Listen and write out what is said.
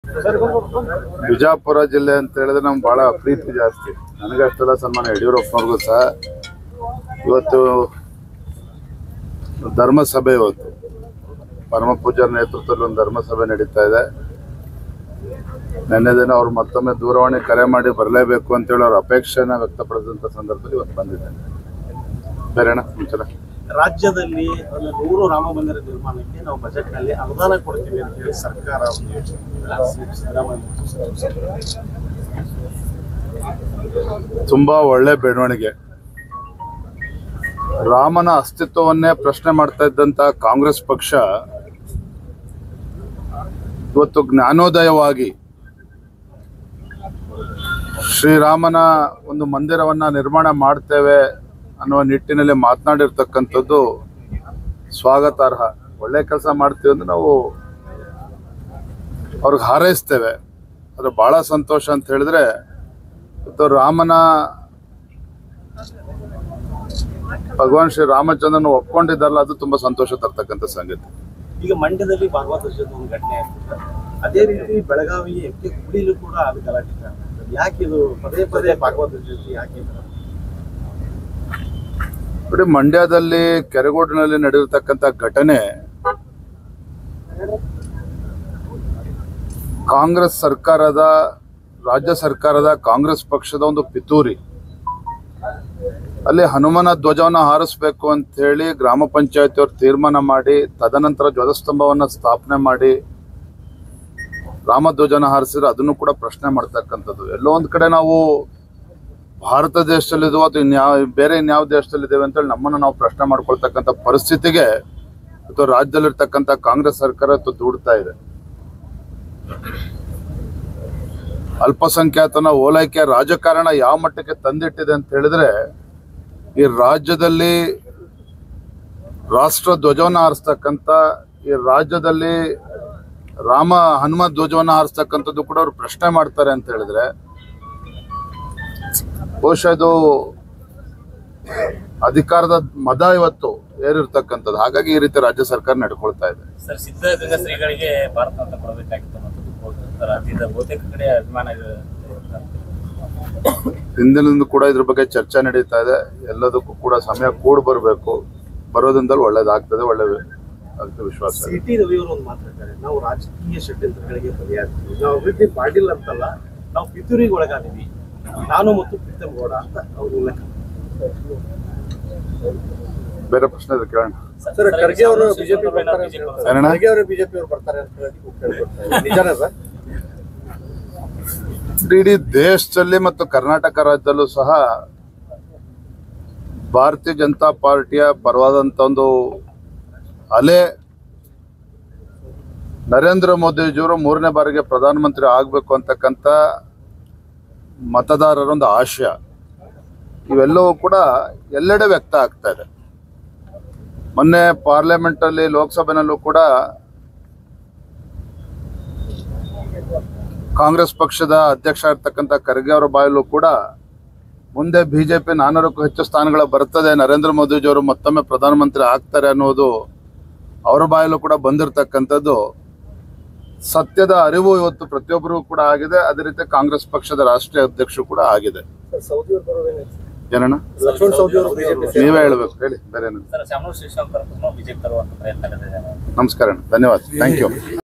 ಬಿಜಾಪುರ ಜಿಲ್ಲೆ ಅಂತ ಹೇಳಿದ್ರೆ ನಮ್ಗೆ ಬಹಳ ಪ್ರೀತಿ ಜಾಸ್ತಿ ನನಗೆ ಅಷ್ಟೆಲ್ಲ ಸನ್ಮಾನ ಯಡಿಯೂರಪ್ಪನವ್ರಿಗೂ ಸಹ ಇವತ್ತು ಧರ್ಮಸಭೆ ಇವತ್ತು ಪರಮ ಪೂಜ್ಯರ ನೇತೃತ್ವದಲ್ಲಿ ಒಂದು ಧರ್ಮಸಭೆ ನಡೀತಾ ಇದೆ ನಿನ್ನೆ ದಿನ ಅವ್ರು ಮತ್ತೊಮ್ಮೆ ದೂರವಾಣಿ ಕರೆ ಮಾಡಿ ಬರಲೇಬೇಕು ಅಂತೇಳಿ ಅವ್ರ ಅಪೇಕ್ಷೆನ ವ್ಯಕ್ತಪಡಿಸಿದಂಥ ಸಂದರ್ಭದಲ್ಲಿ ಇವತ್ತು ಬಂದಿದ್ದೇನೆ ಬೇರೆ ಅಣ್ಣ ಮುಂಚೆ ರಾಜ್ಯದಲ್ಲಿ ಒಂದು ನೂರು ರಾಮ ಮಂದಿರ ನಿರ್ಮಾಣಕ್ಕೆ ನಾವು ಬಜೆಟ್ ನಲ್ಲಿ ಅನುದಾನ ಕೊಡ್ತೀವಿ ಅಂತ ಹೇಳಿ ಸರ್ಕಾರ ಒಂದು ಯೋಚನೆ ಮಾಡಿದೆ. ಸಿದ್ದರಾಮಯ್ಯ ಮತ್ತು ಸರ್ಕಾರ. ತುಂಬಾ ಒಳ್ಳೆ ಬೆಳವಣಿಗೆ ರಾಮನ ಅಸ್ತಿತ್ವವನ್ನೇ ಪ್ರಶ್ನೆ ಮಾಡ್ತಾ ಇದ್ದಂತ ಕಾಂಗ್ರೆಸ್ ಪಕ್ಷ ಇವತ್ತು ಜ್ಞಾನೋದಯವಾಗಿ ಶ್ರೀರಾಮನ ಒಂದು ಮಂದಿರವನ್ನ ನಿರ್ಮಾಣ ಮಾಡ್ತೇವೆ ಅನ್ನುವ ನಿಟ್ಟಿನಲ್ಲಿ ಮಾತನಾಡಿರ್ತಕ್ಕಂಥದ್ದು ಸ್ವಾಗತಾರ್ಹ ಒಳ್ಳೆ ಕೆಲಸ ಮಾಡ್ತೀವಿ ಅಂದ್ರೆ ನಾವು ಅವ್ರಿಗೆ ಹಾರೈಸ್ತೇವೆ ಅದು ಬಹಳ ಸಂತೋಷ ಅಂತ ಹೇಳಿದ್ರೆ ಇವತ್ತು ರಾಮನ ಭಗವಾನ್ ಶ್ರೀ ರಾಮಚಂದ್ರನ ಒಪ್ಕೊಂಡಿದ್ದಾರಲ್ಲ ಅದು ತುಂಬಾ ಸಂತೋಷ ತರ್ತಕ್ಕಂಥ ಸಂಗತಿ ಈಗ ಮಂಡ್ಯದಲ್ಲಿ ಭಾಗವತ ಧ್ವಜದ ಒಂದು ಘಟನೆ ಆಗ್ತದೆ ಅದೇ ರೀತಿ ಬೆಳಗಾವಿ ಎಂ ಕೆ ಹುಬ್ಳಿಲೂ ಕೂಡ ಅದು ಗಲಾಟೆ ಆಗ್ತದೆ. ಯಾಕೆ ಇದು ಪದೇ ಪದೇ ಭಾಗವತ ಧ್ವಜ ಯಾಕೆ ಈ ತರ? ನೋಡಿ ಮಂಡ್ಯದಲ್ಲಿ ಕೆರೆಗೋಡಿನಲ್ಲಿ ನಡೆದಿರ್ತಕ್ಕಂಥ ಘಟನೆ ಕಾಂಗ್ರೆಸ್ ಸರ್ಕಾರದ ರಾಜ್ಯ ಸರ್ಕಾರದ ಕಾಂಗ್ರೆಸ್ ಪಕ್ಷದ ಒಂದು ಪಿತೂರಿ ಅಲ್ಲಿ ಹನುಮನ ಧ್ವಜವನ್ನು ಹಾರಿಸ್ಬೇಕು ಅಂತ ಹೇಳಿ ಗ್ರಾಮ ಪಂಚಾಯತಿಯವರು ತೀರ್ಮಾನ ಮಾಡಿ ತದನಂತರ ಧ್ವಜಸ್ತಂಭವನ್ನ ಸ್ಥಾಪನೆ ಮಾಡಿ ರಾಮಧ್ವಜನ ಹಾರಿಸಿದ್ರೆ ಅದನ್ನು ಕೂಡ ಪ್ರಶ್ನೆ ಮಾಡ್ತಕ್ಕಂಥದ್ದು ಎಲ್ಲೋ ಒಂದ್ ಕಡೆ ನಾವು ಭಾರತ ದೇಶದಲ್ಲಿದ್ದೀವೋ ಅಥವಾ ಇನ್ಯಾವ ಬೇರೆ ಇನ್ಯಾವ ದೇಶದಲ್ಲಿದ್ದೇವೆ ಅಂತೇಳಿ ನಮ್ಮನ್ನು ನಾವು ಪ್ರಶ್ನೆ ಮಾಡ್ಕೊಳ್ತಕ್ಕಂಥ ಪರಿಸ್ಥಿತಿಗೆ ಅಥವಾ ರಾಜ್ಯದಲ್ಲಿರ್ತಕ್ಕಂಥ ಕಾಂಗ್ರೆಸ್ ಸರ್ಕಾರ ಇವತ್ತು ದೂಡ್ತಾ ಇದೆ ಅಲ್ಪಸಂಖ್ಯಾತನ ಓಲೈಕೆ ರಾಜಕಾರಣ ಯಾವ ಮಟ್ಟಕ್ಕೆ ತಂದಿಟ್ಟಿದೆ ಅಂತ ಹೇಳಿದ್ರೆ ಈ ರಾಜ್ಯದಲ್ಲಿ ರಾಷ್ಟ್ರ ಧ್ವಜವನ್ನು ಹಾರಿಸ್ತಕ್ಕಂಥ ಈ ರಾಜ್ಯದಲ್ಲಿ ರಾಮ ಹನುಮ ಧ್ವಜವನ್ನು ಹಾರಿಸ್ತಕ್ಕಂಥದ್ದು ಕೂಡ ಅವ್ರು ಪ್ರಶ್ನೆ ಮಾಡ್ತಾರೆ ಅಂತ ಹೇಳಿದ್ರೆ ಬಹುಶಃ ಇದು ಅಧಿಕಾರದ ಮದ ಇವತ್ತು ಏರಿರ್ತಕ್ಕಂಥದ್ದು ಹಾಗಾಗಿ ಈ ರೀತಿ ರಾಜ್ಯ ಸರ್ಕಾರ ನಡ್ಕೊಳ್ತಾ ಇದೆ ಸರ್ ಸಿದ್ಧಗಂಗಾ ಶ್ರೀಗಳಿಗೆ ಭಾರತ ಅಂತ ಕೊಡಬೇಕಾಗಿತ್ತು ಅನ್ನೋದು ಹೌದು. ರಾಜ್ಯದ ಬಹುತೇಕ ಕಡೆ ಅಭಿಮಾನ ಇದೆ. ಹಿಂದಿನಿಂದ ಕೂಡ ಇದ್ರ ಬಗ್ಗೆ ಚರ್ಚೆ ನಡೀತಾ ಇದೆ ಎಲ್ಲದಕ್ಕೂ ಕೂಡ ಸಮಯ ಕೂಡ್ ಬರಬೇಕು ಬರೋದ್ರಿಂದಲೂ ಒಳ್ಳೇದಾಗ್ತದೆ ಒಳ್ಳೆ ಅಂತ ವಿಶ್ವಾಸ ಇದೆ. ಸಿ ಟಿ ರವಿಯವರು ಒಂದು ಮಾತಾಡ್ತಾರೆ ನಾವು ರಾಜಕೀಯ ಷಡ್ಯಂತ್ರಗಳಿಗೆ ಬಲಿಯಾಗ್ತೀವಿ ನಾವು ಅಭಿವೃದ್ಧಿ ಮಾಡಿಲ್ಲ ಅಂತಲ್ಲ ನಾವು ಪಿತೂರಿಗೆ ಒಳಗಾದೀವಿ ನಾನು ಮತ್ತು ಪ್ರೀತಮ್ ಗೌಡ ಅಂತ ಅವ್ರು ಉಲ್ಲೇಖ ಬೇರೆ ಪ್ರಶ್ನೆ ಇದೆ ಕೇಳೋಣ ಸರ್ ಖರ್ಗೆ ಅವರು ಬಿಜೆಪಿ ಬರ್ತಾರೆ ಅಂತ ಬಿಜೆಪಿ ಹೇಳ್ತಾರೆ. ಏನಣ್ಣ? ಖರ್ಗೆ ಅವರು ಬಿಜೆಪಿ ಅವರು ಬರ್ತಾರೆ ಅಂತ ಹೇಳಿ ಕೇಳ್ಪಡ್ತಾ ಇದೆ. ನಿಜಾನಾ ಸರ್ ಇಡೀ ದೇಶದಲ್ಲಿ ಮತ್ತು ಕರ್ನಾಟಕ ರಾಜ್ಯದಲ್ಲೂ ಸಹ ಭಾರತೀಯ ಜನತಾ ಪಾರ್ಟಿಯ ಪರವಾದಂಥ ಒಂದು ಅಲೆ ನರೇಂದ್ರ ಮೋದಿಜಿಯವರು ಮೂರನೇ ಬಾರಿಗೆ ಪ್ರಧಾನಮಂತ್ರಿ ಆಗಬೇಕು ಅಂತಕ್ಕಂಥ ಮತದಾರರ ಒಂದು ಆಶಯ ಇವೆಲ್ಲವೂ ಕೂಡ ಎಲ್ಲೆಡೆ ವ್ಯಕ್ತ ಆಗ್ತಾ ಇದೆ ಮೊನ್ನೆ ಪಾರ್ಲಿಮೆಂಟಲ್ಲಿ ಲೋಕಸಭೆನಲ್ಲೂ ಕೂಡ ಕಾಂಗ್ರೆಸ್ ಪಕ್ಷದ ಅಧ್ಯಕ್ಷ ಇರ್ತಕ್ಕಂಥ ಖರ್ಗೆ ಅವರ ಬಾಯಲ್ಲೂ ಕೂಡ ಮುಂದೆ ಬಿಜೆಪಿ ನಾನ್ನೂರಕ್ಕೂ ಹೆಚ್ಚು ಸ್ಥಾನಗಳ ಬರ್ತದೆ ನರೇಂದ್ರ ಮೋದಿಜಿಯವರು ಮತ್ತೊಮ್ಮೆ ಪ್ರಧಾನಮಂತ್ರಿ ಆಗ್ತಾರೆ ಅನ್ನೋದು ಅವರ ಬಾಯಲ್ಲೂ ಕೂಡ ಬಂದಿರತಕ್ಕಂಥದ್ದು ಸತ್ಯದ ಅರಿವು ಇವತ್ತು ಪ್ರತಿಯೊಬ್ಬರಿಗೂ ಕೂಡ ಆಗಿದೆ ಅದೇ ರೀತಿ ಕಾಂಗ್ರೆಸ್ ಪಕ್ಷದ ರಾಷ್ಟ್ರೀಯ ಅಧ್ಯಕ್ಷರು ಕೂಡ ಆಗಿದೆ ಸೌದಿ ಅವರು ಬರೋದೇನೆ ಏನಣ್ಣ ಲಕ್ಷ್ಮಣ್ ಸೌದಿ ಅವರು ಬಿಜೆಪಿ ನೀವೇ ಹೇಳ್ಬೇಕು ಹೇಳಿ ಬೇರೆ ಸರ್ ಶ್ಯಾಮನೂರು ಶ್ರೀಶಂಕರ್ ಬಿಜೆಪಿ ತರುವಂತ ಪ್ರಯತ್ನ ನಡೆದಿದೆ ನಮಸ್ಕಾರ ಅಣ್ಣ ಧನ್ಯವಾದ ಥ್ಯಾಂಕ್ ಯು